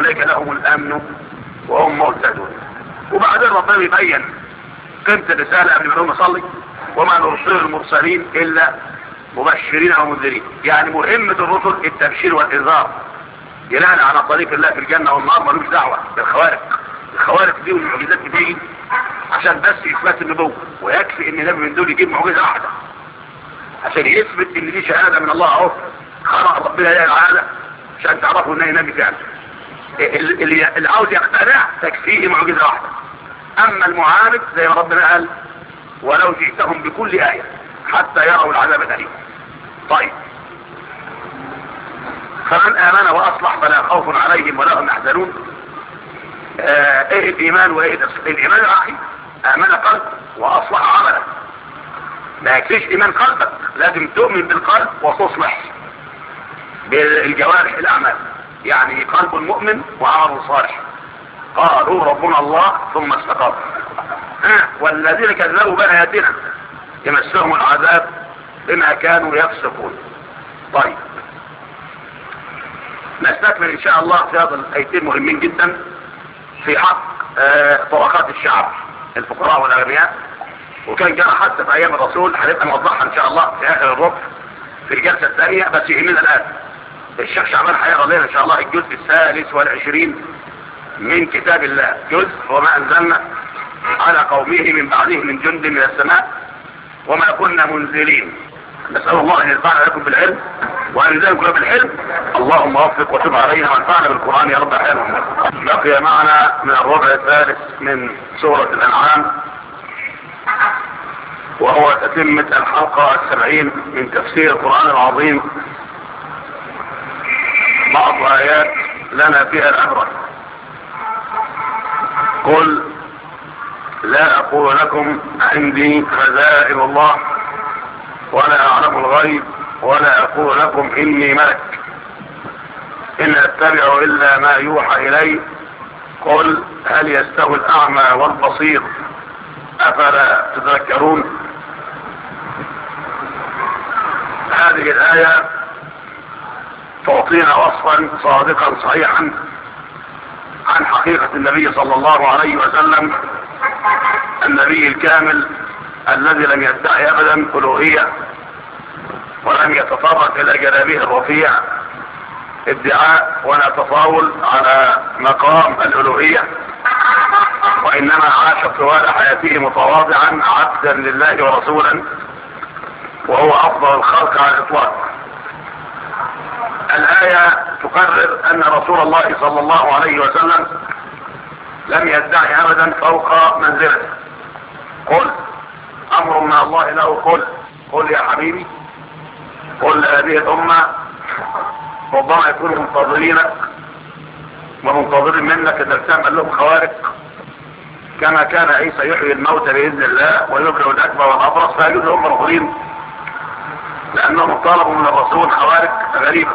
اولئك لهم الامن وهم مهتدون وبعدين ربنا يبين قيمة الرسالة قبل ما نقوم نصلي وما نرسل المرسلين الا مبشرين ومنذرين يعني مهمة الرسل التبشير والانذار جلال على طريق الله في الجنة والنار ملوش دعوة بالخوارق الخوارق دي والمعجزات بتيجي عشان بس اثبات النبوة ويكفي ان نبي من دول يجيب معجزة واحدة عشان يثبت ان دي شهادة من الله اهو خلق ربنا لها العادة عشان تعرفوا ان هي نبي فعلا اللي, اللي عاوز يقتنع تكفيه معجزة واحدة اما المعاند زي ما ربنا قال ولو جئتهم بكل آية حتى يروا العذاب الأليم طيب فمن آمن وأصلح فلا خوف عليهم ولا هم يحزنون آه ايه الإيمان وايه الإيمان العقيد آمن قلب وأصلح عملا ما يكفيش إيمان قلبك لازم تؤمن بالقلب وتصلح بالجوارح الأعمال يعني قلب المؤمن وعمل صالح قالوا ربنا الله ثم استقاموا آه والذين كذبوا بآياتنا يمسهم العذاب بما كانوا يفسقون طيب نستكمل ان شاء الله في هذا الايتين مهمين جدا في حق آه طبقات الشعب الفقراء والاغنياء وكان جرى حتى في ايام الرسول هنبقى نوضحها ان شاء الله في اخر الربع في الجلسه الثانيه بس يهمنا الان الشيخ شعبان هيقرا لنا ان شاء الله الجزء الثالث والعشرين من كتاب الله جزء وما انزلنا على قومه من بعده من جند من السماء وما كنا منزلين نسأل الله أن ينفعنا لكم بالعلم وأن يزالكم بالحلم اللهم وفق وتب علينا وانفعنا بالقرآن يا رب العالمين بقي معنا من الربع الثالث من سورة الأنعام وهو تتمة الحلقة السبعين من تفسير القرآن العظيم بعض آيات لنا فيها العبرة قل لا أقول لكم عندي خزائن الله ولا أعلم الغيب ولا أقول لكم إني ملك إن أتبع إلا ما يوحى إلي قل هل يستوي الأعمى والبصير أفلا تذكرون هذه الآية تعطينا وصفا صادقا صحيحا عن حقيقة النبي صلى الله عليه وسلم النبي الكامل الذي لم يدعي ابدا الوهية ولم يتطرق الى جنابه الرفيع ادعاء ولا تطاول على مقام الالوهية وانما عاش طوال حياته متواضعا عبدا لله ورسولا وهو افضل الخلق على الاطلاق الآية تقرر ان رسول الله صلى الله عليه وسلم لم يدعي ابدا فوق منزلته قل امر من الله له قل قل يا حبيبي قل هذه الامة ربما يكونوا منتظرينك ومنتظرين منك انك تعمل لهم خوارق كما كان عيسى يحيي الموتى باذن الله ويبرئ الاكبر والابرص فيجوز هم رافضين لانهم طلبوا من الرسول خوارق غريبه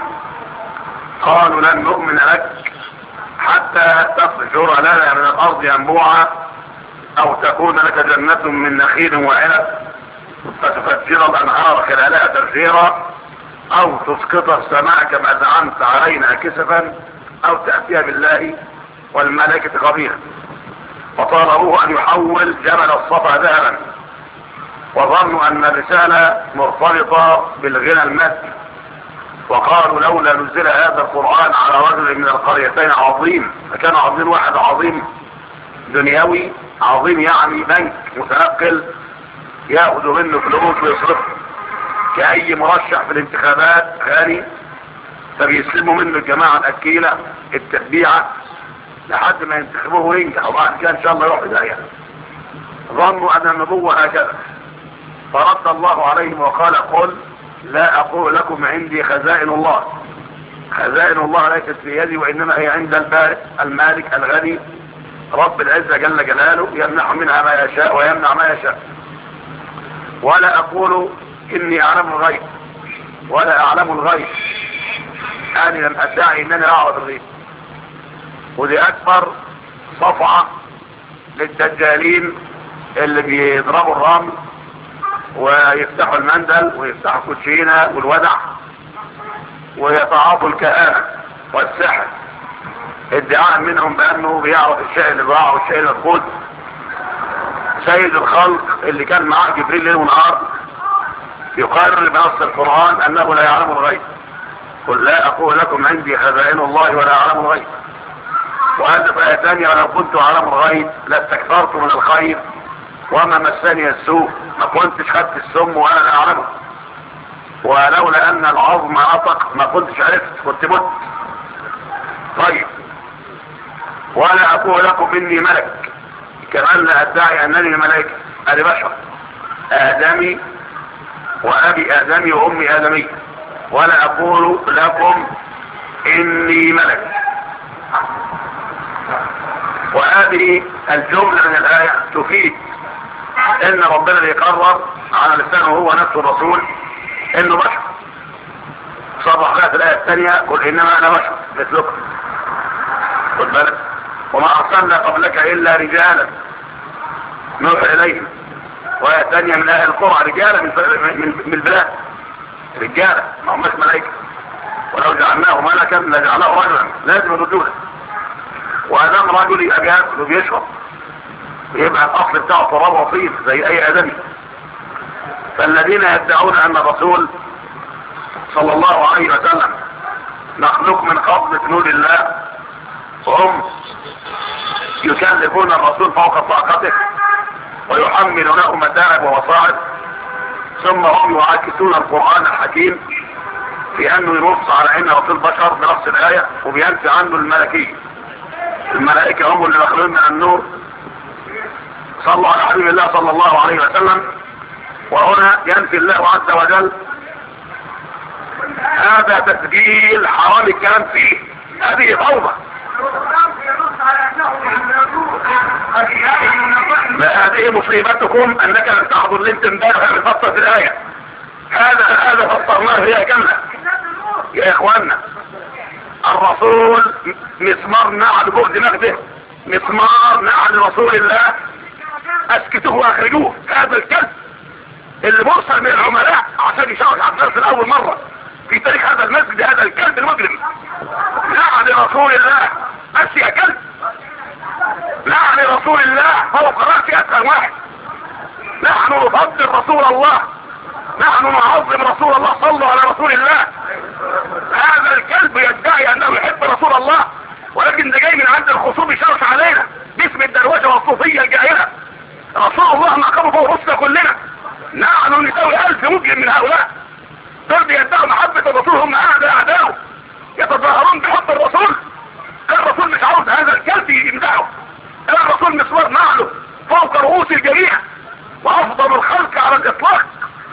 قالوا لن نؤمن لك حتى تفجر لنا من الارض ينبوعا او تكون لك جنة من نخيل وعنب فتفجر الانهار خلالها تفجيرا او تسقط السماء كما زعمت علينا كسفا او تأتي بالله والملائكة قبيلا وطالبوه ان يحول جبل الصفا ذهبا وظنوا ان الرسالة مرتبطة بالغنى المادي وقالوا لولا نزل هذا القرآن على رجل من القريتين عظيم فكان عظيم واحد عظيم دنيوي عظيم يعني بنك متنقل ياخذ منه فلوس ويصرفها كأي مرشح في الانتخابات غني فبيسلموا منه الجماعة الأكيلة التتبيعة لحد ما ينتخبوه وينجح وبعد كده إن شاء الله يروح بداية ظنوا أن النبوة هكذا فرد الله عليهم وقال قل لا أقول لكم عندي خزائن الله خزائن الله ليست في يدي وإنما هي عند البارئ المالك الغني رب العزة جل جلاله يمنح منها ما يشاء ويمنع ما يشاء ولا أقول إني أعلم الغيب ولا أعلم الغيب أنا لم أدعي أنني أعرف الغيب ودي أكبر صفعة للدجالين اللي بيضربوا الرمل ويفتحوا المندل ويفتحوا الكوتشينة والودع ويتعاطوا الكهانة والسحر ادعاء منهم بانه بيعرف الشيء اللي ضاع والشيء اللي مفقود سيد الخلق اللي كان معاه جبريل ليل ونهار يقرر بنص القرآن انه لا يعلم الغيب قل لا اقول لكم عندي خزائن الله ولا اعلم الغيب وهذا في آية ثانية ولو كنت اعلم الغيب لاستكثرت من الخير وما مسني السوء ما كنتش خدت السم وانا لا اعلمه ولولا ان العظم اطق ما كنتش عرفت كنت مت طيب ولا اقول لكم اني ملك كمان لا ادعي انني ملائكة انا بشر ادمي وابي ادمي وامي ادمي ولا اقول لكم اني ملك وهذه الجملة من الآية تفيد ان ربنا اللي يقرر على لسانه هو نفسه الرسول انه بشر صرح لها في الآية الثانية قل انما انا بشر مثلكم خد بالك وما ارسلنا قبلك الا رجالا نوحي اليهم وآية ثانية من اهل القرى رجالا من, من, من البلاد رجالا ما هماش ملائكة ولو جعلناه ملكا لجعلناه رجلا لازم الرجولة وادام رجل يبقى جاهز وبيشرب يبقى الاصل بتاعه تراب وطين زي اي ادمي فالذين يدعون ان الرسول صلى الله عليه وسلم مخلوق من قبل جنود الله وهم يكلفون الرسول فوق طاقته ويحملونه متاعب ومصاعب ثم هم يعاكسون القرآن الحكيم في انه ينص على ان الرسول بشر بنص الاية وبينفي عنه الملكية الملائكة هم اللي مخلوقين من النور صلوا على حبيب الله صلى الله عليه وسلم وهنا ينفي الله عز وجل هذا تسجيل حرام الكلام فيه هذه فوضى لا هذه مصيبتكم انك لم تحضر لنت امبارح بفصل الايه هذا هذا فسرناه هي كامله يا اخوانا الرسول مسمار نعل فوق دماغه مسمار نعل رسول الله اسكتوه واخرجوه هذا الكلب اللي مرسل من العملاء عشان يشارك على الناس لاول مره في تاريخ هذا المسجد هذا الكلب المجرم لعن رسول الله بس يا كلب لعن رسول الله فوق راس اسهل واحد نحن نفضل رسول الله نحن نعظم رسول الله صلوا على رسول الله هذا الكلب يدعي انه يحب رسول الله ولكن ده جاي من عند الخصوم يشرف علينا باسم الدروشه والصوفيه الجاهله رسول الله مقامه فوق رسنا كلنا نحن نساوي الف مجرم من هؤلاء دول بيدعوا محبه الرسول هم اعداء اعدائه يتظاهرون بحب الرسول الرسول مش عاوز هذا الكلب يمدحه الرسول مسمار نعله فوق رؤوس الجميع وافضل الخلق على الاطلاق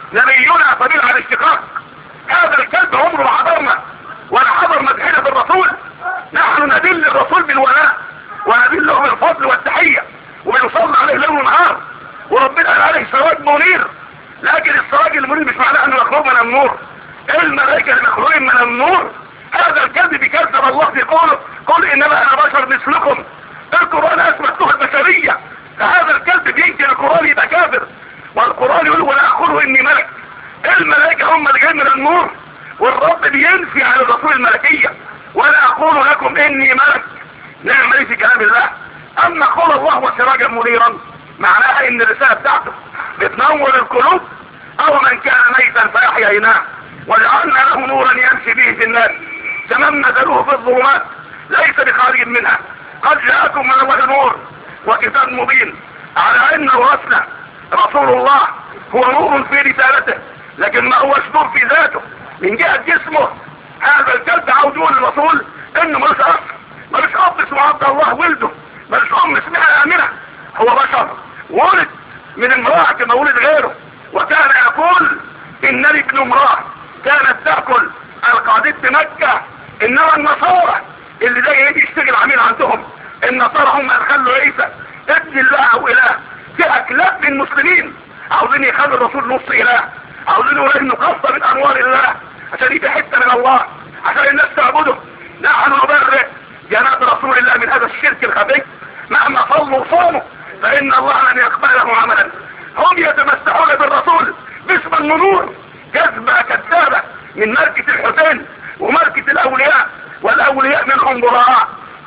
نبينا سبيل على الاشتقاق هذا الكلب عمره ما حضرنا ولا حضر مدحنا بالرسول نحن ندل الرسول بالولاء وندله بالفضل والتحية وبنصلي عليه ليل ونهار وربنا قال عليه سراج منير لكن السراج المنير مش معناه انه مخلوق من النور الملائكة المخلوقين من النور هذا الكلب بيكذب الله في قوله قل انما انا بشر مثلكم القرآن اثبت له البشرية فهذا الكلب بينكر القرآن يبقى كافر والقرآن يقول ولا اقول اني ملك الملائكة هم اللي جايين من النور والرب بينفي على الرسول الملكية ولا اقول لكم اني ملك نعم ايه في كلام الله اما قول الله وسراجا منيرا معناها ان الرسالة بتاعته بتنور القلوب او من كان ميتا فاحييناه وجعلنا له نورا يمشي به في الناس كمن مثلوه في الظلمات ليس بخارج منها قد جاءكم من الله نور وكتاب مبين على ان ورثنا رسول الله هو نور في رسالته لكن ما هوش نور في ذاته من جهة جسمه هذا الكلب عاوز يقول للرسول انه ملوش اصل ملوش اب اسمه عبد الله ولده ملوش ام اسمها امنه هو بشر ولد من امرأة كما ولد غيره وكان يقول انني ابن امرأة كانت تأكل القعدات في مكة انما النصارى اللي ده يجي يشتغل عميل عندهم النصارى هم يخلوا عيسى ابن الله او اله في اكلاب من المسلمين عاوزين يخلوا الرسول نص اله عاوزين يقولوا انه قصة من انوار الله عشان يبقى حتة من الله عشان الناس تعبده نحن نبرئ جناب رسول الله من هذا الشرك الخبيث مهما صلوا وصوموا فان الله لن يقبل له عملا هم يتمسحون بالرسول باسم النور كذبة كذابة من ماركة الحسين وماركة الاولياء والاولياء منهم براء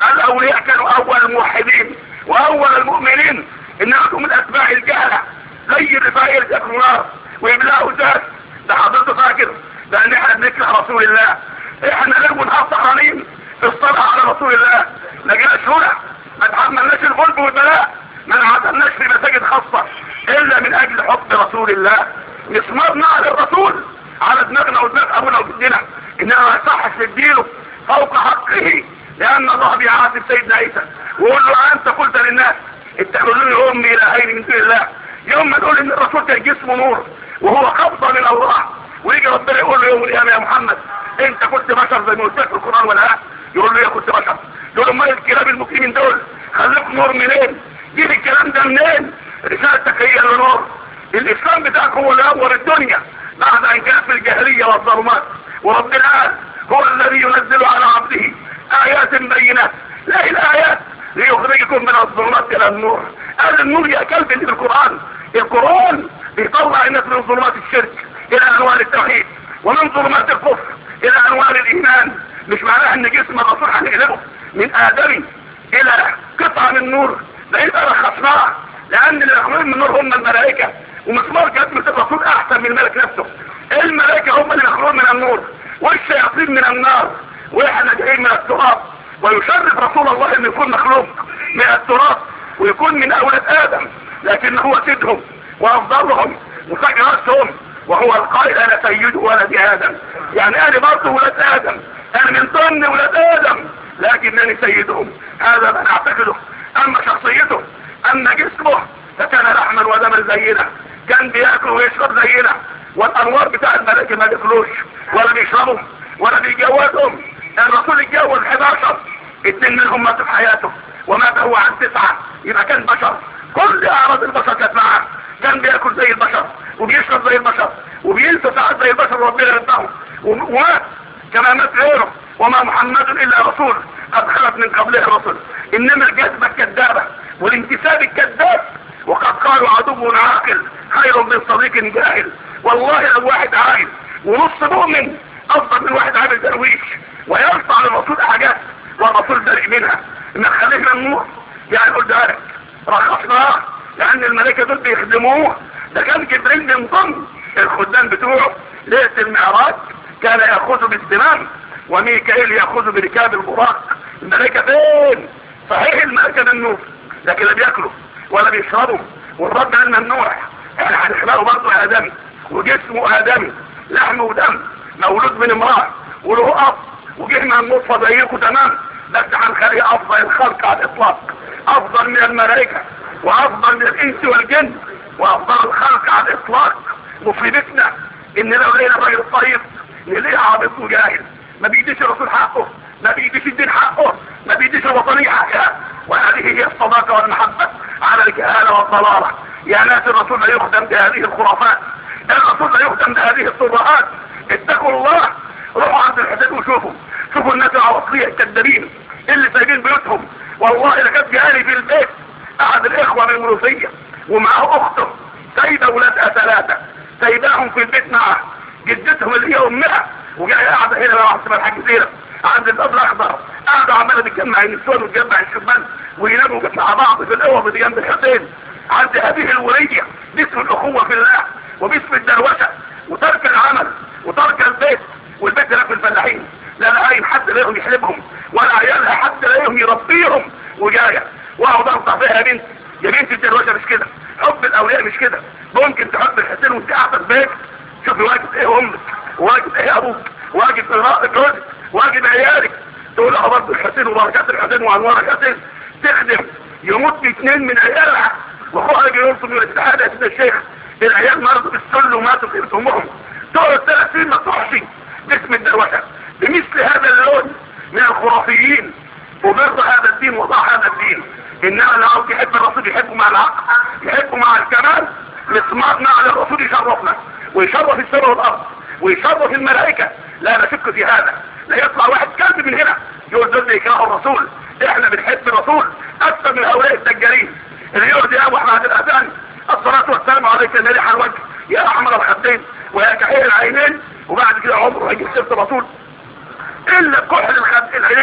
الاولياء كانوا اول الموحدين واول المؤمنين انما من اتباع الجهله زي الرفاعي اللي ياكلوا نار ويبلعوا ذات ده حضرتك فاكر لان احنا بنكره رسول الله احنا لو نهار سهرانين في الصلاه على رسول الله ما جاش هنا ما تحملناش الغلب والبلاء ما انعزلناش في مساجد خاصه الا من اجل حب رسول الله مسمارنا على الرسول على دماغنا ودماغ ابونا وجدنا انما ما يصحش نديله فوق حقه لان الله بيعاتب سيدنا عيسى ويقول له انت قلت للناس اتخذوني امي الهين من دون الله يوم ما نقول ان الرسول كان جسمه نور وهو قبضه من الله ويجي ربنا يقول له يوم القيامه يا محمد انت كنت بشر زي ما قلت لك في القران ولا لا يقول له يا كنت بشر يقول له امال الكلاب المسلمين دول خليك نور منين جيب الكلام ده منين رسالتك هي اللي نور الاسلام بتاعك هو اللي نور الدنيا بعد ان كانت في الجاهليه والظلمات وربنا قال هو الذي ينزل على عبده ايات بينات لا الايات ليخرجكم من الظلمات الى النور قال النور يا كلب اللي في القران القران بيطلع الناس من ظلمات الشرك الى انوار التوحيد ومن ظلمات الكفر الى انوار الايمان مش معناها ان جسم الرسول هنقلبه من ادمي الى قطعه من نور ده يبقى رخصناها لان اللي مخلوقين من النور هم الملائكه ومسمار كلمه الرسول احسن من الملك نفسه الملائكه هم اللي مخلوقين من النور والشياطين من النار واحنا جايين من التراب ويشرف رسول الله ان يكون مخلوق من التراب ويكون من اولاد ادم لكن هو سيدهم وافضلهم وسجل راسهم وهو القائل انا سيد ولد ادم يعني انا برضه ولاد ادم انا من ضمن ولاد ادم لكنني سيدهم هذا ما نعتقده اما شخصيته اما جسمه فكان لحما ودما زينا كان بياكل ويشرب زينا والانوار بتاع الملائكه ما بياكلوش ولا بيشربوا ولا بيجوزهم الرسول اتجوز 11 اتنين منهم ماتوا في حياته ومات هو عن تسعه يبقى كان بشر كل اعراض البشر كانت معاه كان بياكل زي البشر وبيشرب زي البشر وبينسى ساعات زي البشر وربنا يرضاه ومات كما مات غيره وما محمد الا رسول قد خلت من قبله الرسل انما الجذبه الكذابه والانتساب الكذاب وقد قالوا عدو عاقل خير من صديق جاهل والله لو واحد عاقل ونص مؤمن افضل من واحد عامل درويش ويرفع للرسول حاجات والرسول بريء منها ان خلينا النور يعني قلت لك رخصناه لان الملائكه دول بيخدموه ده كان جبريل من ضمن الخدام بتوعه ليله المعراج كان ياخذه بالزمام وميكائيل ياخذه بركاب البراق الملائكه فين صحيح الملائكه من النور لكن لا بياكلوا ولا بيشربوا والرب قال ممنوع احنا هنخلقه برضه ادمي وجسمه ادمي لحم ودم مولود من امراه وله اب وجه من النطفه زيكم تمام بس هنخليه افضل الخلق على الاطلاق افضل من الملائكه وافضل من الانس والجن وافضل الخلق على الاطلاق مصيبتنا ان لو لقينا الراجل الطيب نلاقيه عابط وجاهل ما بيديش الرسول حقه ما بيديش الدين حقه ما بيديش الوطنيه حقها وهذه هي الصداقه والمحبه على الجهاله والضلاله يا ناس الرسول لا يخدم بهذه الخرافات الرسول لا يخدم بهذه الصراحات اتقوا الله روحوا عند الحسين وشوفوا شوفوا الناس العواطليه الكذابين اللي سايبين بيوتهم والله لكانت جاري في البيت احد الاخوه من المنوفيه ومعه اخته سايبه اولادها ثلاثه سايباهم في البيت معه جدتهم اللي هي امها وجايه قاعده هنا مع اسمها الحاج زينب عند الباب الاخضر قاعده عماله بتجمع النسوان وتجمع الشبان ويناموا مع بعض في الاوض دي جنب الحسين عند هذه الوليه باسم الاخوه في الله وباسم الدروشه وترك العمل وترك البيت والبيت هناك في الفلاحين لا لاقيين حد لاقيهم يحلبهم ولا عيالها حد لاقيهم يربيهم وجايه واقعد اقطع فيها يا بنت يا بنت الدروشه مش كده حب الاولياء مش كده ممكن تحب الحسين وانت قاعده في بيت شوفي واجب ايه امك واجب ايه ابوك واجب قراءة جوزك واجب عيالك تقول اه برضه الحسين وبركات الحسين وانوار الحسين تخدم يموت باثنين من عيالها واخوها يجي يرسم يقول الاتحاد يا سيدنا الشيخ العيال مرضوا بالسل وماتوا في امهم تقعد ثلاث سنين ما تحصي باسم الدروشه بمثل هذا اللون من الخرافيين وبرضه هذا الدين وضع هذا الدين انما لو عاوز يحب الرسول يحبه مع العقل يحبه مع الكمال مسمارنا على الرسول يشرفنا ويشرف السماء والارض ويشرف الملائكه لا نشك في هذا لا يطلع واحد كلب من هنا يقول دول يكرهوا الرسول احنا بنحب الرسول اكثر من هؤلاء الدجالين اللي يقعد يا ابو احمد الاذان الصلاه والسلام عليك يا مالح الوجه يا احمر الخدين ويا كحيل العينين وبعد كده عمره هيجيب سيره الرسول الا كحل الخد العينين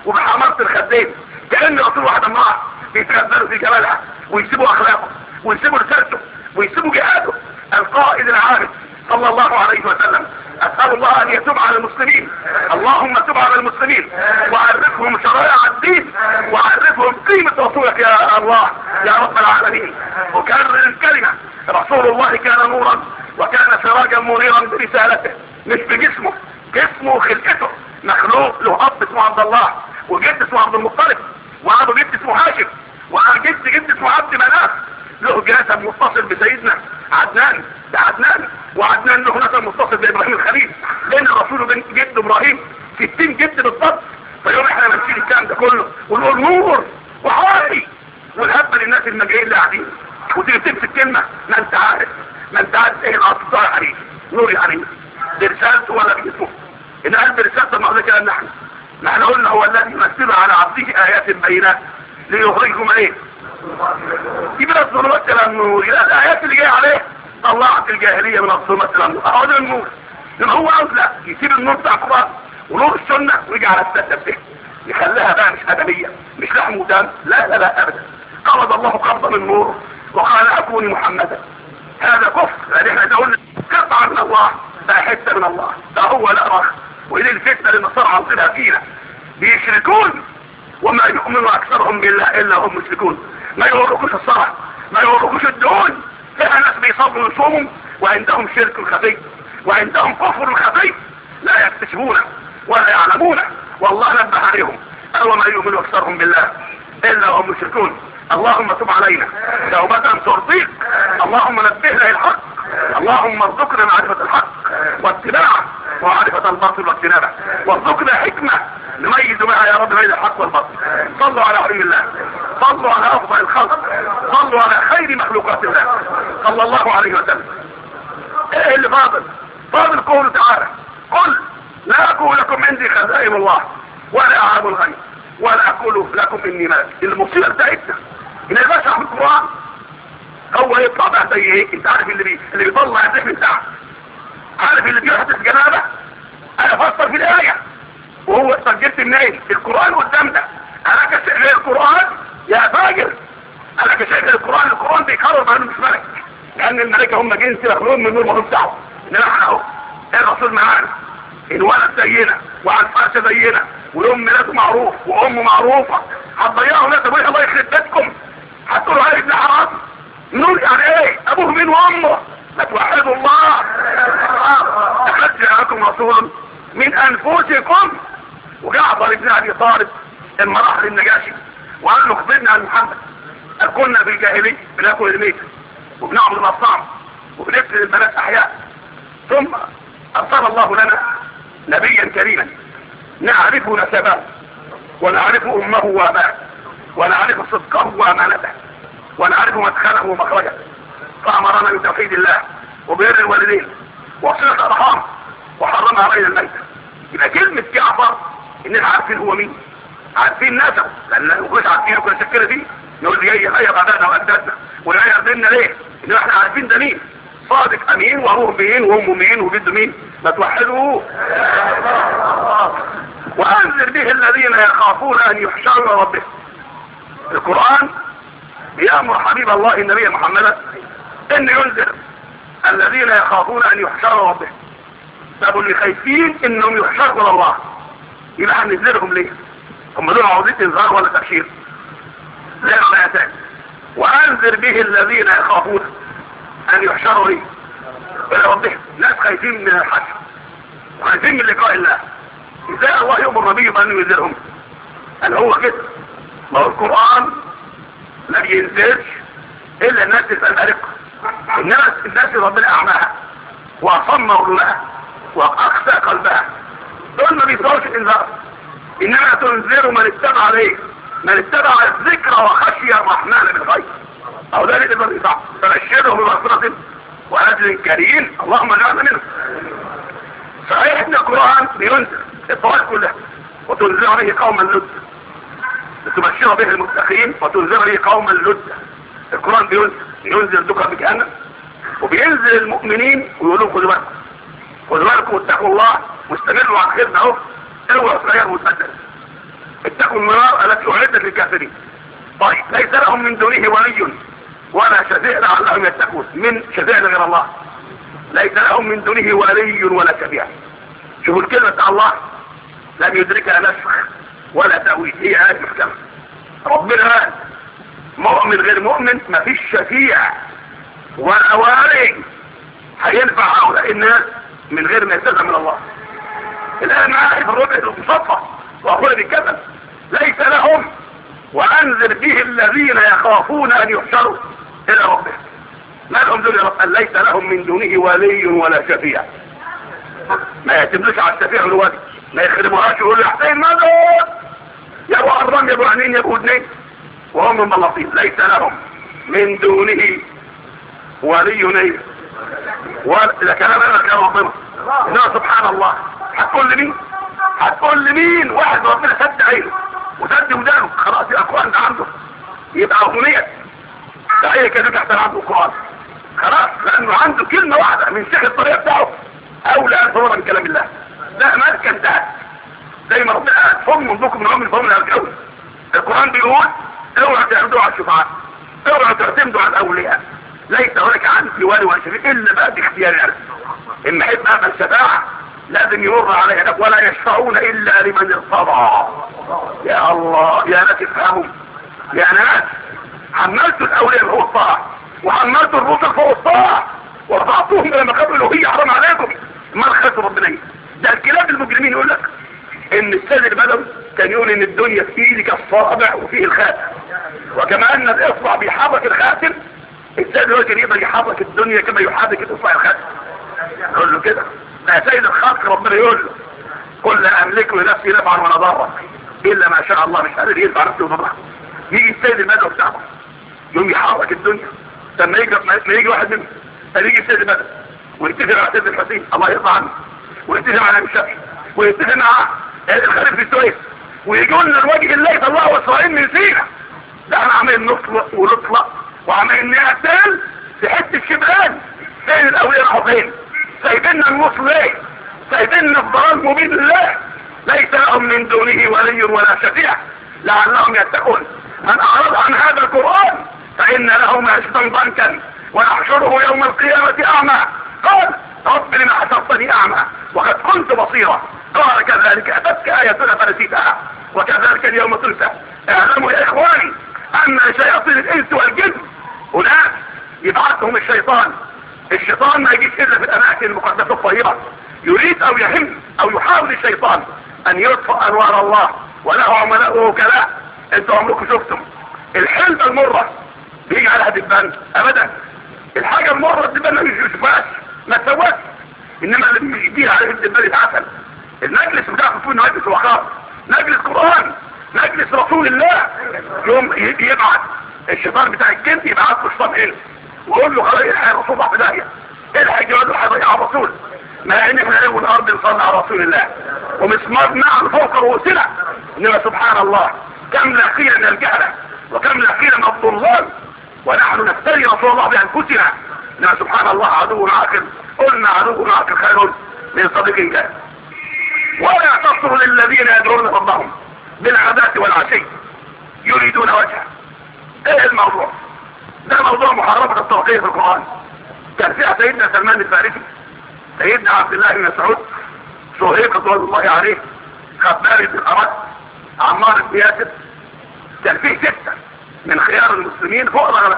وبحمارة الخدين كأن رسول واحد امرأة بيتكبروا في جمالها ويسيبوا اخلاقه ويسيبوا رسالته ويسيبوا جهاده القائد العارف صلى الله عليه وسلم اسأل الله ان يتوب على المسلمين اللهم تب على المسلمين وعرفهم شرائع الدين وعرفهم قيمة رسولك يا الله يا رب العالمين وكرر الكلمة رسول الله كان نورا وكان سراجا منيرا برسالته مش بجسمه جسمه وخلقته مخلوق له اب اسمه عبد الله وجد اسمه عبد المطلب وعنده جد اسمه هاشم وجد جد اسمه عبد مناف له جسد متصل بسيدنا عدنان ده عدنان وعدنان له نسب متصل بابراهيم الخليل بين الرسول وبين جد ابراهيم 60 جد بالضبط فيوم احنا بنشيل الكلام ده كله ونقول نور وحواري والهبه للناس المجاهيل اللي قاعدين وتيجي تمسك كلمه ما انت عارف ما انت عارف ايه الاصل عليه نور عليه دي رسالته ولا بجسمه ان قلب رسالته ما هو ده كلام نحن ما احنا قلنا هو الذي يمثل على عبده ايات بينات ليخرجكم ايه يبقى الظلمات الى النور يبقى الايات اللي جايه عليه طلعت الجاهليه من الظلمات الى النور اهو ده النور لما هو عاوز لا يسيب النور بتاع القران ونور السنه ويجي على السته به يخليها بقى مش ادبيه مش لحم ودم لا لا لا ابدا قبض الله قبضا من نور وقال اكوني محمدا هذا كفر لان احنا نقول قطعه من الله ده حته من الله ده هو لا رخ والى الفتنه اللي النصارى عاوزينها فينا بيشركون وما يؤمن اكثرهم بالله الا هم مشركون ما يوركوش الصلاة ما يوركوش الدون فيها ناس بيصلوا ويصوموا وعندهم شرك خفي وعندهم كفر خفي لا يكتشفونه ولا يعلمونه والله نبه عليهم أو ما يؤمن أكثرهم بالله إلا هم مشركون اللهم تب علينا توبة ترضيك اللهم نبهنا الحق اللهم ارزقنا معرفة الحق واتباعه ومعرفة الباطل واجتنابه وارزقنا حكمة نميز بها يا رب بين الحق والباطل صلوا على حبيب الله صلوا على افضل الخلق صلوا على خير مخلوقات الله صلى الله عليه وسلم ايه اللي فاضل فاضل قوله تعالى قل لا اقول لكم عندي خزائن الله ولا اعلم الغيب ولا اقول لكم اني ملك المصيبه بتاعتنا ان البشر في القران هو يطلع بقى زي ايه انت عارف اللي بي... اللي بيطلع الذهن بتاعه عارف اللي بيحدث جنابه انا فسر في الايه وهو سجلت منين القرآن قدام ده انا كشف القرآن يا فاجر انا كشف القرآن القرآن بيكرر معنى مش ملك لان الملائكة هم جنس مخلوقون من نور مهم بتاعه انما احنا اهو الرسول معانا الولد زينا وعن فرش زينا والام ميلاده معروف وامه معروفة هتضيعوا ناس ابويا الله يخرب بيتكم هتقولوا عليه ابن حرام نور يعني ايه ابوه مين وامه ما توحدوا الله لقد جاءكم رسول من انفسكم وجعفر بن ابي طالب لما راح للنجاشي وقال له اخبرنا عن محمد قال كنا في الجاهليه بناكل الميت وبنعبد الاصنام وبنقتل البنات احياء ثم ارسل الله لنا نبيا كريما نعرف نسبه ونعرف امه واباه ونعرف صدقه وامانته ونعرف مدخله ومخرجه فامرنا بتوحيد الله وبر الوالدين وصله الارحام وحرم علينا الميت يبقى كلمة جعفر اننا عارفين هو مين عارفين نسبه لان لو مش عارفينه كنا شكلنا فيه نقول لي جاي غير عددنا واجدادنا ولا يرضينا ليه ان احنا عارفين ده مين صادق امين وابوه مين وامه مين وجده مين ما توحدوه وانذر به الذين يخافون ان يحشروا ربهم القرآن بيأمر حبيب الله النبي محمد ان ينذر الذين يخافون ان يحشروا ربهم طب اللي خايفين انهم يحشروا الله يبقى هننذرهم ليه هم دول عاوزين انذار ولا تبشير لا لا تاني وانذر به الذين يخافون ان يحشروا ليه الى ربهم ناس خايفين من الحشر وخايفين من لقاء الله ازاي الله يؤمر نبيه بان ينذرهم قال هو كده ما هو القران ما بينزلش الا الناس اللي تنقلق الناس الناس اللي ربنا اعماها واصم عقولها واقسى قلبها دول ما بيطلعوش الانذار انما تنذر من اتبع عليه من اتبع الذكر وخشي الرحمن بالغيب او ذلك الذي صح فبشره بمغفرة واجر كريم اللهم اجعلنا منه صحيح ان القران بينذر الطوائف كلها وتنذر به قوما لد لتبشر به المتقين وتنذر به قوما لد القران بينذر ينزل ذكر بجهنم وبينزل المؤمنين ويقولوا خدوا بالكم خدوا بالكم واتقوا الله واستمروا على الخير ده اهو اوعوا تغيروا المسدس اتقوا النار التي اعدت للكافرين طيب ليس لهم من دونه ولي ولا شفيع لعلهم يتقون من شفيع غير الله ليس لهم من دونه ولي ولا شفيع شوفوا الكلمة بتاع الله لم يدركها نسخ ولا تأويل هي آية محكمة ربنا قال مؤمن غير مؤمن مفيش شفيع ولا والي هينفع هؤلاء الناس من غير ما يستلزم من الله الآن معايا في الربع المصفى وأقول بالكذب ليس لهم وأنذر به الذين يخافون أن يحشروا إلى ربهم ما لهم دول يا رب قال ليس لهم من دونه ولي ولا شفيع ما يعتمدوش على الشفيع والوالي ما يخدموهاش يقولوا يا حسين ماذا يا ابو حرام يا ابو عينين يا ابو ودنين وهم من بلاطين ليس لهم من دونه ولي نيل ولا كلام انا كلام ربنا انما سبحان الله هتقول لمين هتقول لمين واحد ربنا سد عينه وسد ودانه خلاص يبقى القران ده عنده يبقى اغنيه ده اي كده تحت عنده القران خلاص لانه عنده كلمه واحده من سحر الطريقه بتاعه اولى ان من كلام الله ده مالك ده زي ما ربنا قال فم منذكم من عمر فهم الجو القران بيقول اوعى تعبدوا على الشفعاء اوعى تعتمدوا على الاولياء ليس هناك عندي والي ولا شريك الا بقى باختياري انا اما احب اعمل الشفاعه لازم يمر عليها ولا يشفعون الا لمن ارتضى يا الله يا ناس افهموا يا ناس حملت الاولياء فوق الطاعه وحملت الرسل فوق الطاعه ورفعتهم الى مقام الالوهيه حرام عليكم ما خسر ربنا ايه ده الكلاب المجرمين يقول لك ان السيد البدوي كان يقول ان الدنيا في ايدك الصابع وفيه الخاتم وكما ان الاصبع بيحرك الخاتم السيد البدوي كان يقدر يحرك الدنيا كما يحرك الاصبع الخاتم يقول له كده ده سيد الخلق ربنا يقول له قل لا املك لنفسي نفعا ولا ضرا الا ما شاء الله مش قادر ينفع نفسه وضرها يجي السيد البدوي بتاعه يقوم يحرك الدنيا لما يجي ما يجي واحد منهم يجي السيد البدوي ويتفق مع سيد الحسين الله يرضى عنه ويتفق مع الشافعي ويتفق مع الخليفه في السويس ويجوا لنا الوجه الله يطلعوا اسرائيل من سينا ده احنا عمالين نطلق ونطلق وعمالين نقتل في حته شبران فين الاولياء راحوا فين سايبيننا النص ليه سايبيننا في ضلال مبين لله ليس لهم من دونه ولي ولا شفيع لعلهم يتقون من اعرض عن هذا القران فان له معيشه ضنكا ونحشره يوم القيامه اعمى قال رب لما حشرتني اعمى وقد كنت بصيرا قال كذلك اتتك اياتنا فنسيتها وكذلك اليوم تنسى اعلموا يا اخواني ان شياطين الانس والجن هناك يبعثهم الشيطان الشيطان ما يجيش الا في الاماكن المقدسه الطيبه يريد او يهم او يحاول الشيطان ان يطفئ انوار الله وله عملاء ووكلاء انتوا عمركم شفتم الحلبة المرة بيجي عليها دبان ابدا الحاجة المرة الدبان ما يشوفهاش ما تسواش انما اللي بيديها عليه الدبان العسل المجلس بتاعه فيه مجلس وقار مجلس قرآن مجلس رسول الله يوم يبعت الشيطان بتاع الجن يبعت له شيطان انس ويقول له خلاص الحق الرسول راح في داهيه الحق جواد هيضيع الرسول ما ان احنا نقول الارض نصلي على رسول الله ومسمار نعم فوق رؤوسنا انما سبحان الله كم لقينا من الجهله وكم لقينا من الضلال ونحن نفتري رسول الله بانفسنا انما سبحان الله عدو عاقل قلنا عدو عاقل خير من صديق جاهل ولا تصر للذين يدعون ربهم بالعادات والعشي يريدون وجهه ايه الموضوع ده موضوع محاربة الطبقية في القرآن كان فيها سيدنا سلمان الفارسي سيدنا عبد الله بن مسعود صهيب رضوان الله عليه خباب بن الأرد عمار بن ياسر كان فيه ستة من خيار المسلمين فوق الغلبة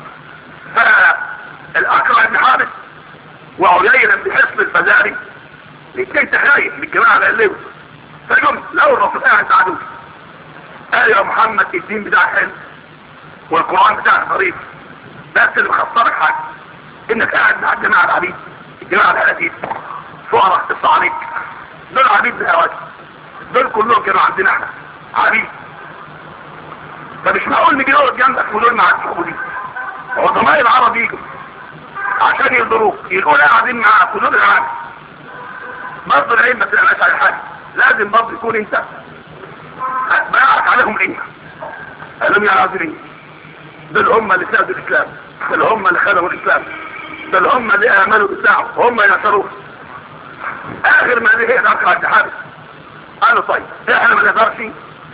فالأكرم بن حارس وعيينة بن حصن الفزاري الاثنين تخايف من الجماعة الألوي فجم لو الرسول قاعد عدو قال يا محمد الدين بتاعك حلو والقرآن بتاعك ظريف بس اللي مخسرك حاجة انك قاعد مع الجماعة العبيد الجماعة الحلاتين فقراء الصعاليك دول عبيد من الهواجي دول كلهم كانوا عندنا احنا عبيد فمش معقول نجي نقعد جنبك ودول مع السعودي هو ضمائر العرب يجوا عشان يقدروك يقولوا قاعدين معاك ودول العالم برضه العين ما تبقاش على حاجه لازم برضه يكون انت باعك عليهم انت قالوا يا عازلين دول هم اللي سادوا الاسلام دول هم اللي خلقوا الاسلام دول هم اللي امنوا بالدعوه هم ينصروه اخر ما نهيت اقرا الحارس قالوا طيب احنا ما نقدرش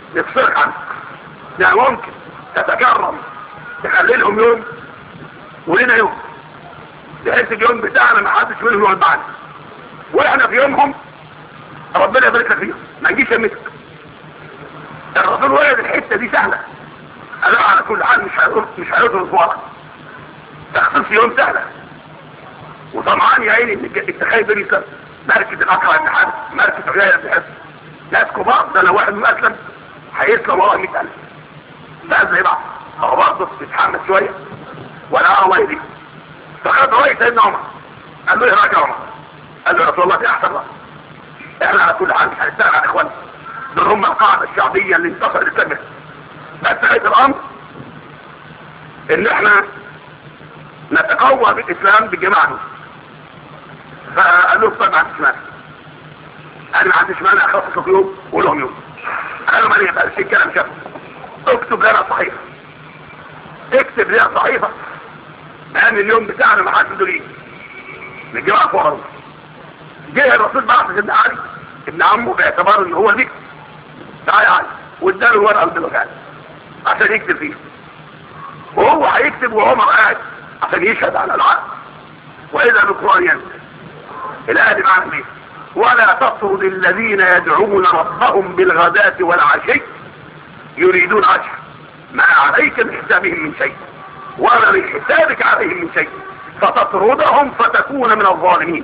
نفصلك عنك يعني ممكن تتكرم تخلي لهم يوم ولنا يوم بحيث اليوم بتاعنا ما حدش منهم يقعد معانا واحنا في يومهم ربنا يبارك لك فيهم ما نجيش يمتك الرسول ولد الحته دي سهله انا على كل حال مش هيقول مش هيقول اسبوع تخصيص يوم سهله وطمعان يا عيني ان التخيل ده يسلم مركز الاقرع الاتحاد مركز عيال الاتحاد ناس كبار ده لو واحد من اسلم هيسلم وراه 100000 ده زي بعض هو برضه بيتحمس شويه ولا الله يهديه فخد رأي سيدنا عمر قال له ايه رايك يا عمر قال له يا رسول الله دي احسن رأي احنا على كل حال مش هنشتغل على اخواننا دول هم القاعده الشعبيه اللي انتصر الاسلام بس نهايه الامر ان احنا نتقوى بالاسلام بالجماعه دول فقال له طيب ما عنديش مانع انا ما عنديش مانع اخصص لك يوم ولهم يوم قالوا ما يبقى في كلام شاف اكتب لنا صحيفه اكتب لنا صحيفه لان اليوم بتاعنا ما حدش يقدر يجي الجماعه فوق الارض جه الرسول بعث سيدنا علي ابن عمه باعتبار ان هو ذكر تعالى يا علي واداله الورقه بالوكاله عشان يكتب فيه وهو هيكتب وعمر قاعد عشان يشهد على العقد واذا القران ينزل الايه دي معنى ايه ولا تطرد الذين يدعون ربهم بالغداة والعشي يريدون عشر ما عليك من حسابهم من شيء ولا من حسابك عليهم من شيء فتطردهم فتكون من الظالمين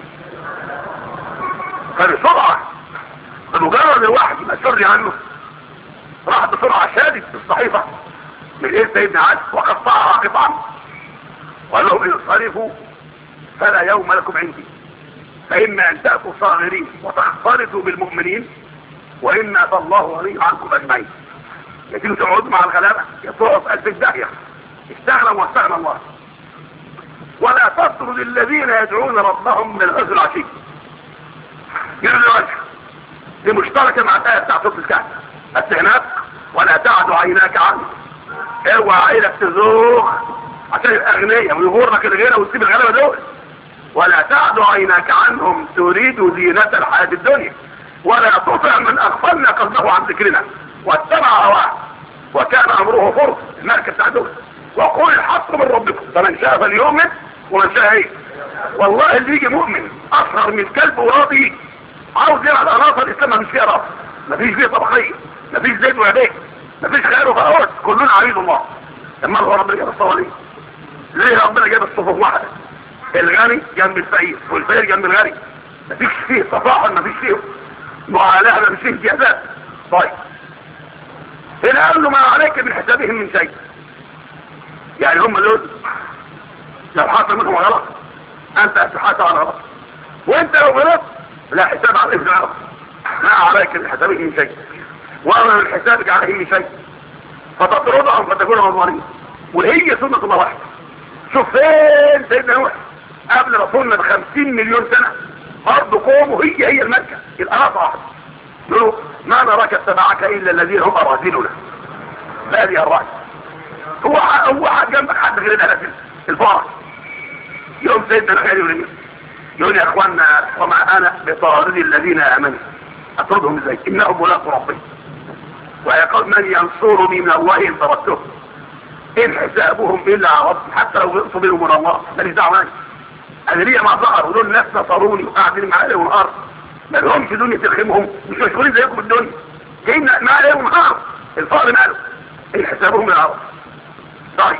فبسرعة بمجرد الواحد ما سري عنه راح بسرعة شادد في الصحيفة من ايه سيدنا علي وقطعها قطعا وقال لهم انصرفوا فلا يوم لكم عندي فإما أن تأتوا صاغرين وتختلطوا بالمؤمنين وإما فالله غني عنكم أجمعين لكن تقعدوا مع الغلابة يطلعوا في ألف الداهية استغنى واستغنى الله ولا تطرد الذين يدعون ربهم من الغزو العشي يقول وجه دي مشتركة مع الآية بتاع سورة الكهف استغناك ولا تعد عيناك عنه اوعى عينك تزوغ عشان الاغنياء ويغرك الغنى وتسيب الغلابة دول ولا تعد عيناك عنهم تريد زينة الحياة الدنيا ولا تطع من اغفلنا قلبه عن ذكرنا واتبع هواه وكان امره فرص المركز تعدوه وقول الحق من ربكم فمن شاء فليؤمن ومن شاء ايه والله اللي يجي مؤمن اصغر من كلب وراضي عاوز يلعب اراضي الاسلام مش فيها راضي مفيش فيه طبقيه مفيش زيت وعبيد مفيش خير وفقوات كلنا عبيد الله لما هو ربنا جاب الصوالين ليه ربنا جاب الصفوف واحده الغني جنب الفقير والفقير جنب الغني مفيش فيه تفاحل مفيش فيه معالاه مفيش فيه امتيازات طيب هنا قال له ما عليك من حسابهم من شيء يعني هم دول لو حصل منهم غلط انت هتحاسب على غلط وانت لو غلط لا حساب عليك من غلط ما عليك من حسابهم من شيء وما من حسابك عليه من شيء فتطردهم فتكون مضمونين وهي سنة الله واحدة شوف فين سيدنا نوح قبل رسولنا بخمسين مليون سنة برضه قومه هي هي المكة الأراضي واحدة يقولوا ما نراك اتبعك إلا الذين هم أراذلنا لا دي الرأي هو هو حد جنبك حد غير ده في الفرح يوم سيدنا نوح يقول لي يقول يا اخوانا وما انا بطارد الذين امنوا اطردهم ازاي انهم ملاقوا ربهم ويقول من ينصرني من الله ان تركتهم ان حسابهم الا على رب حتى لو غلطوا منهم من الله ماليش دعوه معايا انا ليا ما ظهر ودول ناس نصروني وقاعدين معايا ليل ونهار ما لهمش دنيا ترخمهم مش مشغولين زيكم بالدنيا جايين معايا ليل ونهار الفقر ماله ان حسابهم الا على رب طيب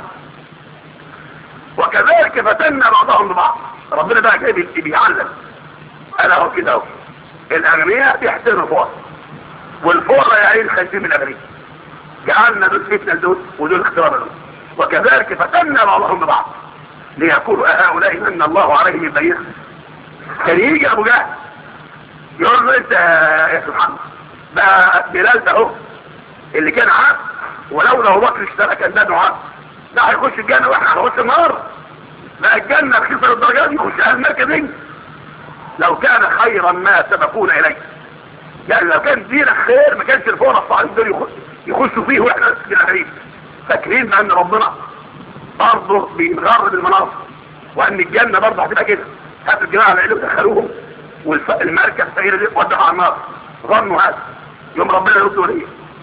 وكذلك فتنا بعضهم ببعض ربنا بقى جاي بيعلم انا هو كده اهو الاغنياء بيحسنوا الفقراء والفقراء يا عين خايفين من الاغنياء جعلنا دول فتنه دول ودول اختبار دول وكذلك فتنا بعضهم ببعض ليقولوا هؤلاء من الله عليهم من بينه كان يجي ابو جهل يقول له انت يا سبحان بقى بلال ده اهو اللي كان عبد ولولا ابو بكر اشترى كان ده عبد ده هيخش الجنه واحنا هنخش النار بقى الجنه رخيصه للدرجه دي يخش اهل المركز لو كان خيرا ما سبقونا اليه يعني لو كان دينك خير ما كانش الفقراء الصالحين دول يخشوا فيه واحنا بالغريب فاكرين ان ربنا برضه بينغر بالمناصب وان الجنه برضه هتبقى كده هات الجماعه اللي دخلوهم والمركز السيده دي ودعها على النار ظنوا هذا يوم ربنا يرد وليه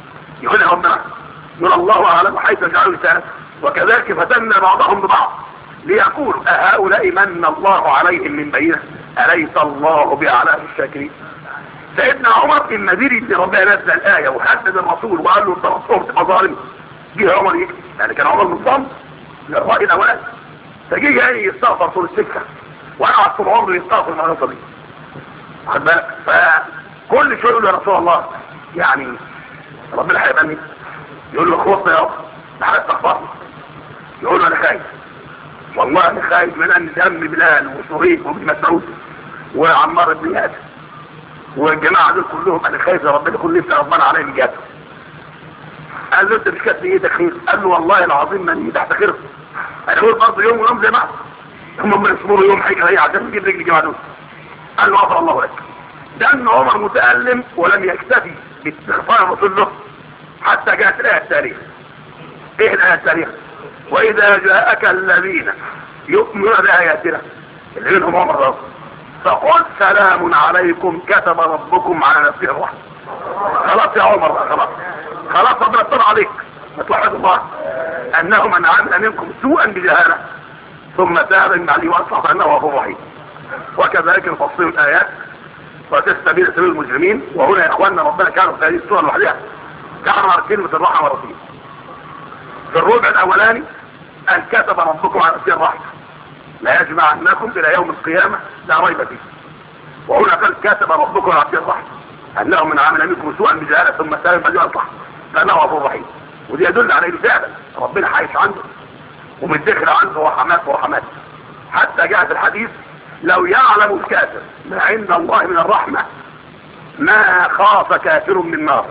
يقول يا ربنا يقول الله اعلم حيث يجعل لسانه وكذلك فتنا بعضهم ببعض ليقولوا أهؤلاء من الله عليهم من بينه أليس الله بأعلام الشاكرين سيدنا عمر النذير اللي ربنا نزل الآية وحدد الرسول وقال له انت تبقى ظالم جه عمر يكتب يعني كان عمر مصمم للرأي الأولاني فجه يعني يستغفر طول السكة وقعد طول عمره يستغفر المناطق دي واخد بالك فكل شويه يقول يا رسول الله يعني ربنا هيبني يقول له خوفنا يا رب ده حاجه استغفرنا يقول له انا خايف والله انا خايف من ان دم بلال وشريك وابن مسعود وعمار بن ياسر والجماعه دول كلهم انا خايف يا ربنا يكون لسه غضبان عليا من جهته قال له انت مش كانت نيتك خير قال له والله العظيم ما نيتي تحت خير انا اقول برضه يوم ويوم زي بعض هم من يصبروا يوم حاجه هي عشان تجيب رجل الجماعه دول قال له غفر الله لك لان عمر متالم ولم يكتفي باستغفار الرسول له حتى جاءت الايه التاريخ ايه الايه التاريخ واذا جاءك الذين يؤمنون باياتنا اللي منهم عمر رضي فقل سلام عليكم كتب ربكم على نفسه الرحمه خلاص يا عمر بقى خلاص خلاص ربنا اطلع عليك ما توحد الله انه من عمل منكم سوءا بجهاله ثم تاب من بعده واصلح فانه غفور رحيم وكذلك نفصل الايات وتستبين سبيل المجرمين وهنا يا اخواننا ربنا كانوا في هذه السوره لوحدها كانوا كلمه الرحمه والرحيم في الربع الاولاني ان كتب ربكم على نفسه الرحمه لا يجمعنكم الى يوم القيامه لا ريب فيه وهنا قال كتب ربكم على نفسه الرحمه انه من عمل منكم سوءا بجهاله ثم تاب بعد يصلح فانه غفور رحيم ودي يدل على انه فعلا ربنا عايش عنده ومتذكر عنده رحمات ورحمات حتى جاء في الحديث لو يعلم الكافر ما عند الله من الرحمة ما خاف كافر من النار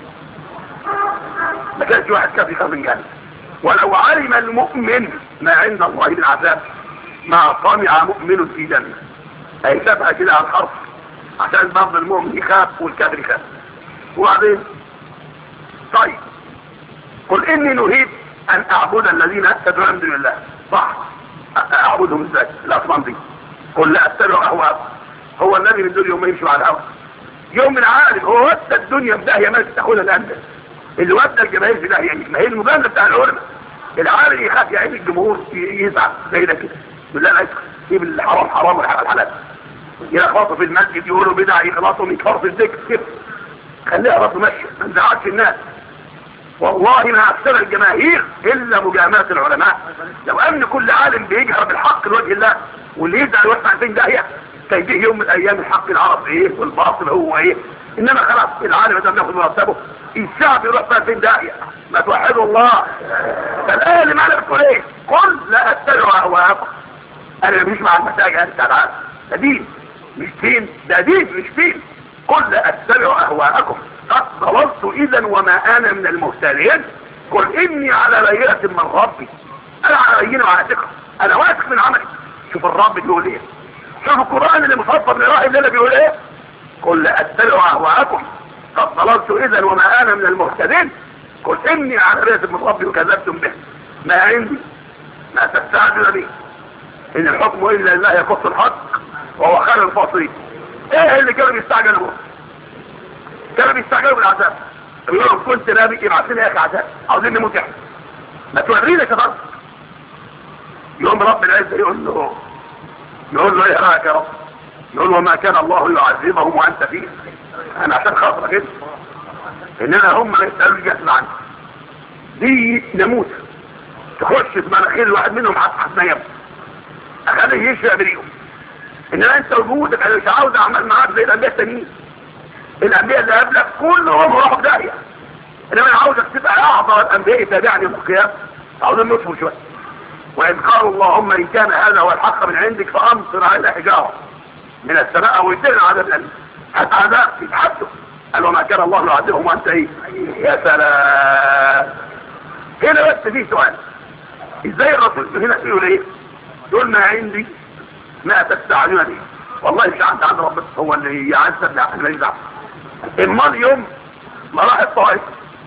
ما كانش واحد كافر يخاف من جنة ولو علم المؤمن ما عند الله من عذاب ما طمع مؤمن في جنة اي شافها كده على الحرف عشان بعض المؤمن يخاف والكافر يخاف وبعدين طيب قل اني نهيت ان اعبد الذين تدعون من دون الله صح اعبدهم ازاي الاصنام دي قل لا اتبع اهواء هو النبي من دول يوم ما يمشي مع الهوى يوم من عالم هو ودى الدنيا في داهيه ما تاخدها الان اللي ودى الجماهير في داهيه ما هي المجامله بتاع العلماء العالم يخاف يعين الجمهور يزعل زي ده كده يقول لا لا سيب الحرام حرام والحلال حلال يلخبطوا في المسجد يقولوا بدع يخلصوا من كفر الذكر كده خليها رب ماشيه ما نزعلش الناس والله ما اكثر الجماهير الا مجامله العلماء لو ان كل عالم بيجهر بالحق لوجه الله واللي يزعل يوسع فين داهيه كان يوم من الايام الحق العرب ايه والباطل هو ايه انما خلاص العالم ده بياخد مرتبه الشعب يروح بقى فين داهيه ما توحدوا الله فالايه اللي معنا بتقول ايه قل لا اتبعوا اهواءكم انا مش مع المساجد انت العالم ده دين مش دين ده دين مش دين قل لا اتبعوا اهواءكم قد ضللت اذا وما انا من المهتدين قل اني على بينة من ربي انا على بينة وعلى ثقة انا واثق من عملي شوف الرب بيقول ايه شوف القرآن اللي مفصل لراهي اللي بيقول ايه قل لا اتبعوا اهواءكم قد ضللت اذا وما انا من المهتدين قل اني على بينة من ربي وكذبتم به ما عندي ما تستعجل به ان الحكم الا لله يقص الحق وهو خير الفاصلين ايه اللي كانوا بيستعجلوا كانوا بيستعجلوا بالعذاب يقولوا كنت نبي ابعت لنا يا اخي عذاب عاوزين نموت احنا ما تورينا كده يقوم رب العزه يقول له يقول له ايه رايك يا رب يقول وما كان الله يعذبهم وانت فيه انا عشان خاطرك انت اننا هم ما يسالوا الجسد عنك دي نموت تخش في مناخير الواحد منهم حتى يموت اخليه يشفى بريهم انما انت وجودك انا مش عاوز اعمل معاك زي الانبياء التانيين الانبياء اللي قبلك كلهم راحوا في داهيه انما انا عاوزك تبقى اعظم الانبياء يتابعني يوم القيامه عاوزين نصبر شويه وإذ قالوا اللهم إن كان هذا هو الحق من عندك فأمطر علينا حجارة من السماء أو يدلنا عذاب الألم حتى عذاب يتحدثوا قال وما كان الله يعذبهم وأنت إيه يا سلام هنا بس في سؤال إزاي الرسول هنا يقول إيه يقول ما عندي ما تستعجلون به والله مش عند عند ربنا هو اللي يعذب لا احنا ماليش دعوه امال يوم ما راح الطائف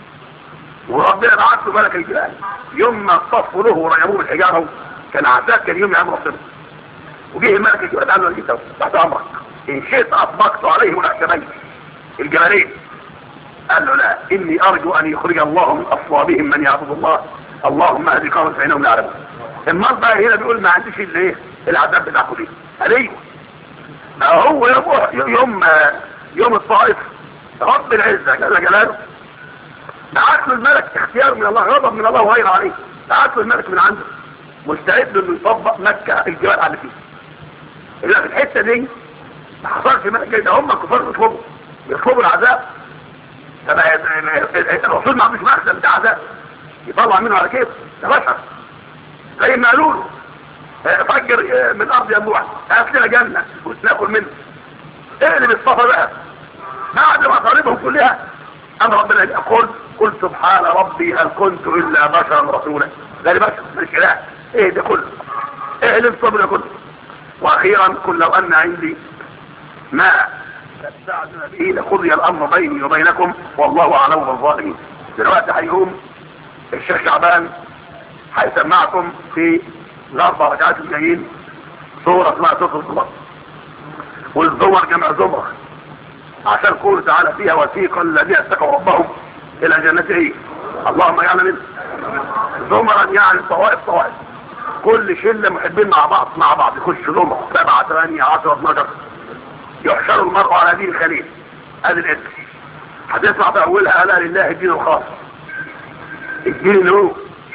وربنا بعت له ملك الجبال يوم ما اصطفوا له ورموه بالحجاره كان عذاب كان يوم يعمل ربنا وجه الملك الجبال قال له انت تحت امرك ان شئت اطبقت عليهم الاحسنين الجبلين قال له لا اني ارجو ان يخرج الله من اصوابهم من يعبد الله اللهم اهد قوم فانهم لا يعلمون المرضى بقى هنا بيقول ما عنديش الا ايه العذاب بتاعكم دي قال ايوه ما هو يوم يوم يوم الطائف رب العزه جل جلاله بعت له الملك اختيار من الله غضب من الله وغير عليه بعت له الملك من عنده مستعد انه يطبق مكه الجبال على فيه اذا في الحته دي ما حصلش ملك ده هم الكفار بيطلبوا بيطلبوا العذاب طب الرسول ما عندوش مخزن بتاع عذاب يطلع منه على كيف ده بشر زي ما قالوا له فجر من الارض ينبوع هات لنا جنه وناكل منه اقلب الصفا بقى بعد ما طالبهم كلها انا ربنا يقول قل سبحان ربي هل كنت الا بشرا رسولا ده بشر مش اله ايه ده كله ايه اللي الصبر كله واخيرا قل لو ان عندي ماء تستعجل به لقضي الامر بيني وبينكم والله اعلم بالظالمين دلوقتي هيقوم الشيخ شعبان هيسمعكم في الاربع ركعات الجايين سوره اسمها سوره الزمر والزمر جمع زمر عشان قول تعالى فيها وثيق الذين اتقوا ربهم الى جنته اللهم اجعلنا منه زمرا يعني طوائف طوائف كل شله محبين مع بعض مع بعض يخش زمر سبعه ثمانيه 10 12 يحشر المرء على دين خليل ادي الاسم هتسمع في اولها الا لله الدين الخاص الدين اللي هو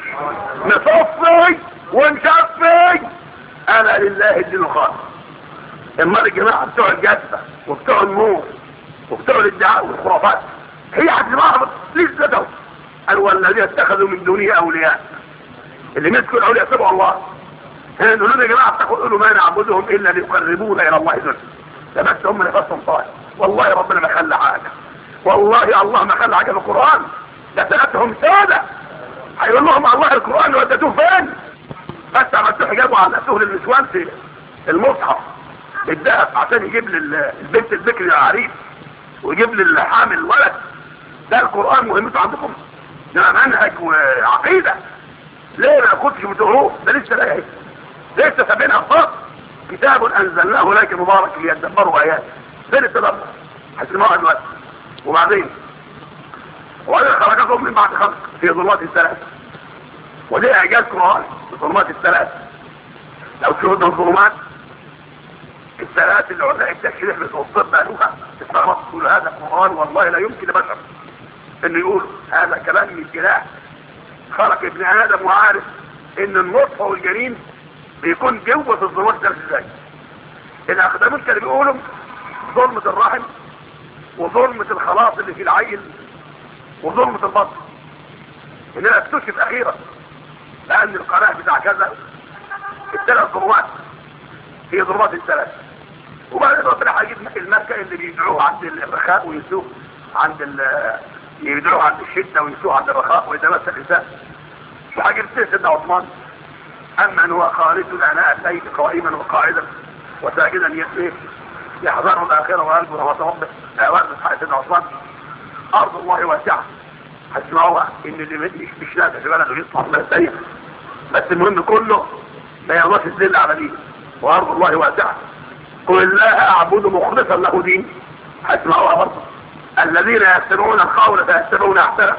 مصفي ونشفي انا لله الدين الخاص اما الجماعه بتوع الجسد وبتوع النور وبتوع الادعاء والخرافات هي هتجمعها لسه قال والذين اتخذوا من دونه اولياء اللي مسكوا الاولياء سبحوا الله نقول لهم يا جماعه تقولوا ما نعبدهم الا ليقربونا الى الله زلفى ده بس هم نفسهم طاير والله ربنا ما خلى حاجه والله الله ما خلى حاجه في القران ده سنتهم ساده هيقول لهم الله القران وديتوه فين بس عملتوا حجابه على نفسه للنسوان في المصحف الذهب عشان يجيب للبنت الذكر العريس ويجيب للحامل ولد ده القران مهمته عندكم ده منهج وعقيده ليه ما كنتش بتقروه ده لسه لا لسه سبعين اخطاء كتاب انزلناه اليك مبارك ليدبروا اياته فين التدبر هتسمعوا دلوقتي وبعدين وبعدين خلقكم من بعد خلق في ظلمات الثلاث ودي اعجاز قران في ظلمات الثلاث لو شهدنا الظلمات الثلاث اللي علماء التشريح والطب قالوها استغربت تقول هذا قران والله لا يمكن لبشر انه يقول هذا كلام من اله خلق ابن ادم وعارف ان النطفه والجنين بيكون جوه في الظلمات ده ازاي الاخدامين كانوا بيقولوا ظلمة الرحم وظلمة الخلاص اللي في العين وظلمة البطن اننا اكتشف اخيرا لان القناة بتاع كذا الثلاث ظلمات هي ظلمات الثلاث وبعدين ربنا هيجيب المكة اللي بيدعوه عند الرخاء ويسوق عند ال يدعوه عند الشدة ويسوق عند الرخاء واذا مس الانسان وهيجيب سيدنا عثمان اما هو خالد اناء الليل قائما وقاعدا وساجدا يسير يحذر الاخره وقلبه رحمه ربه اوان سيدنا عثمان ارض الله واسعه هتسمعوها ان اللي مش مش نافع في بلده يطلع من التاريخ بس المهم كله ما يرضاش الذل على دين وارض الله واسعه قل الله اعبد مخلصا له دين هتسمعوها برضه الذين يستمعون القول فيتبعون احسنه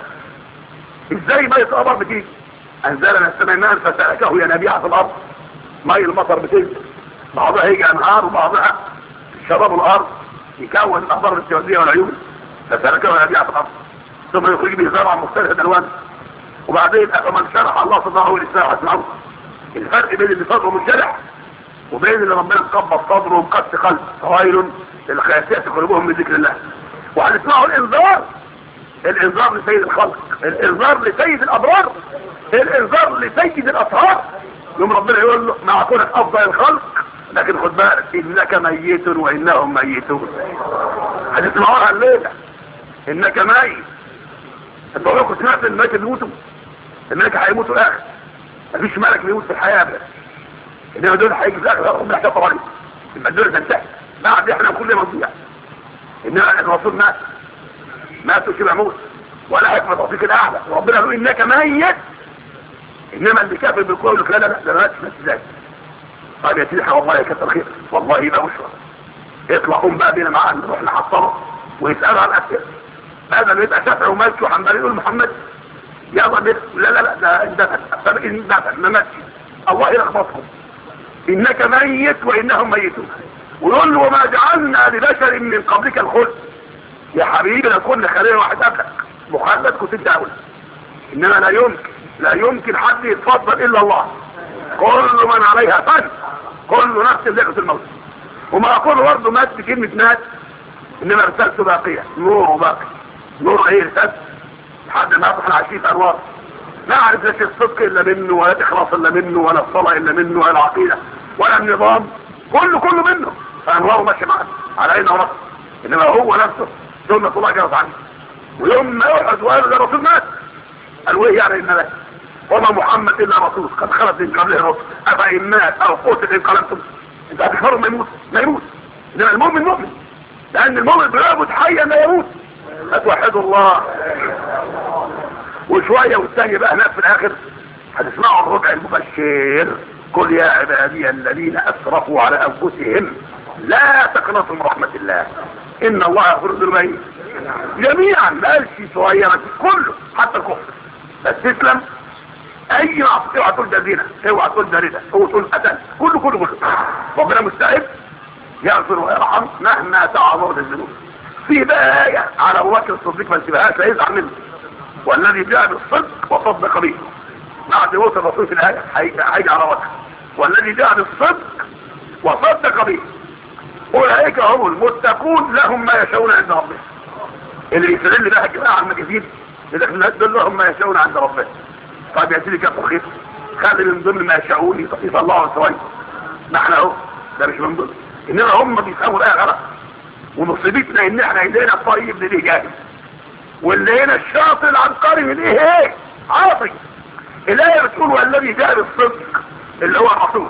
ازاي ما يتقبر بتيجي انزل من السماء ماء فسلكه ينابيع في الارض مي المطر بتنزل بعضها يجي انهار وبعضها شراب الارض يكون الاخضر بالسوديه والعيون فسلكه ينابيع في الارض ثم يخرج به زرعا مختلفه الالوان وبعدين من شرح الله صدره للساعه اسمعوا الفرق بين اللي صدره منشرح وبين اللي ربنا مقبض صدره ومقص قلب فويل للخياسات قلوبهم من ذكر الله وهنسمعوا الانذار الانذار لسيد الخلق الانذار لسيد الابرار الانذار لسيد الاطهار يوم ربنا يقول له مع كونك افضل الخلق لكن خد بالك انك ميت وانهم ميتون هتسمعوها الليله انك ميت انت عمركم سمعت ان الملك بيموتوا الملك هيموتوا الاخر مفيش ملك بيموت في الحياه ابدا انما دول هيجي في الاخر ربنا هيحط عليه يبقى الدنيا تنتهي بعد احنا كل ما نضيع انما الرسول مات مات شبه موت ولا حكمة توفيق الاعلى وربنا قال انك ميت انما اللي كافر بالقوه يقول لك لا لا لا ده مات مات ازاي طيب يا سيدي والله يكتر خير والله يبقى بشرى اطلع قوم بقى بينا معاه نروح نحصله ويسالوا عن اسئله هذا يبقى شافعي ومالكي وحنبلي يقول محمد يلا بس لا لا لا ده ده سابقين ده ما ماتش الله يلخبطهم انك ميت وانهم ميتون ويقول له وما جعلنا لبشر من قبلك الخلد يا حبيبي لو كنا خلينا واحد قبلك مخلد كنت انت اولى انما لا يمكن لا يمكن حد يتفضل الا الله كل من عليها فن كل نفس ذكرة الموت وما اقول برضه مات بكلمة مات انما رسالته باقية نوره باقي نور ايه رسالته لحد ما يصبح العشية انوار لا اعرف لا الصدق الا منه ولا الاخلاص الا منه ولا الصلاة الا منه ولا العقيدة ولا النظام كله كله منه فانواره ماشي معنا على عينه وراسه انما هو نفسه سنة الله جرت عنه ويوم ما يحد وقالوا ده رسول مات قالوا ايه يعني ان مات وما محمد الا رسول قد خلت من قبله الرسل افان مات او قتل انقلبتم انت هتكفروا ما يموت ما يموت انما المؤمن مؤمن لان المؤمن بيعبد حيا لا يموت هتوحدوا الله وشوية والثاني بقى هناك في الاخر هتسمعوا الربع المبشر قل يا عبادي الذين اسرفوا على انفسهم لا تقنطوا من رحمة الله ان الله يغفر الذنوب جميعا ما قالش صغيرة كله حتى الكفر بس تسلم اي معصيه اوعى تقول ده زنا اوعى تقول ده رده اوعى تقول قتل كله كله كله ربنا مستعد يغفر ويرحم مهما تعظمت الذنوب في بقى آية على أبو بكر الصديق ما انتبهاش هيزعل منه والذي جاء بالصدق وصدق به بعد موت الرسول في الآية هيجي على بكر والذي جاء بالصدق وصدق به أولئك هم المتقون لهم ما يشاءون عند ربهم اللي يستدل بقى الجماعة المجازين دول لهم ما يشاءون عند ربهم طيب يا سيدي كفوا خير خلي من ضمن ما يشاءون يطلعوا سوي ما احنا اهو ده مش من ضمن انما هم بيفهموا الايه غلط ومصيبتنا ان احنا ايدينا الطيب لديه جاهز واللي هنا الشاطر العبقري من ايه ايه عاطي الايه بتقول والذي جاء بالصدق اللي هو الرسول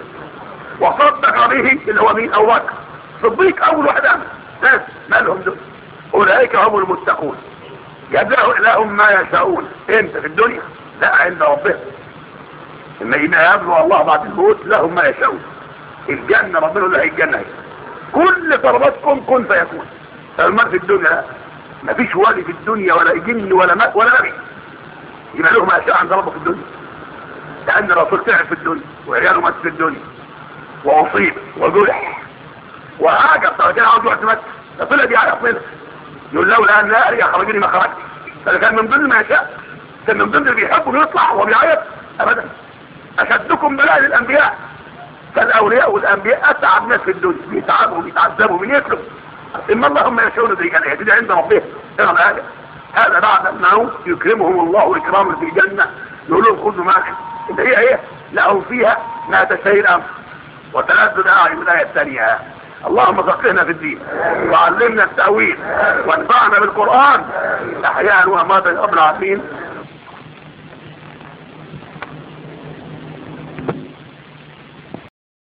وصدق به اللي هو مين ابو بكر صديق اول واحد امن بس مالهم دول اولئك هم المتقون يبلغ لهم ما يشاءون انت في الدنيا لا عند ربهم اما اذا يبلغ الله بعد الموت لهم ما يشاءون الجنه ربنا له الجنه هي كل طلباتكم كن فيكون المال في الدنيا لا مفيش والي في الدنيا ولا جن ولا مات ولا نبي يبقى له ما شاء عند ربه في الدنيا لان الرسول تعب في الدنيا وعياله مات في الدنيا واصيب وجرح وهاجر طب كان عاوز يقعد مات طلع دي على منه يقول لولا ان لا اخرجني ما خرجت فده كان من ضمن ما شاء كان من ضمن اللي بيحبوا يطلع وبيعيط ابدا اشدكم بلاء للانبياء فالاولياء والانبياء اتعب ناس في الدنيا بيتعبوا وبيتعذبوا من يكلوا اما اللهم يشاءون ذلك يهدي عند ربهم ترى الآية هذا بعد الموت يكرمهم الله إكراما في الجنة يقول لهم خذوا معك اللي هي ايه لهم فيها ما تشتهي الأمر وتلذذ أعين الآية الثانية اللهم فقهنا في الدين وعلمنا التأويل وانفعنا بالقرآن أحيانا وأماتا رب العالمين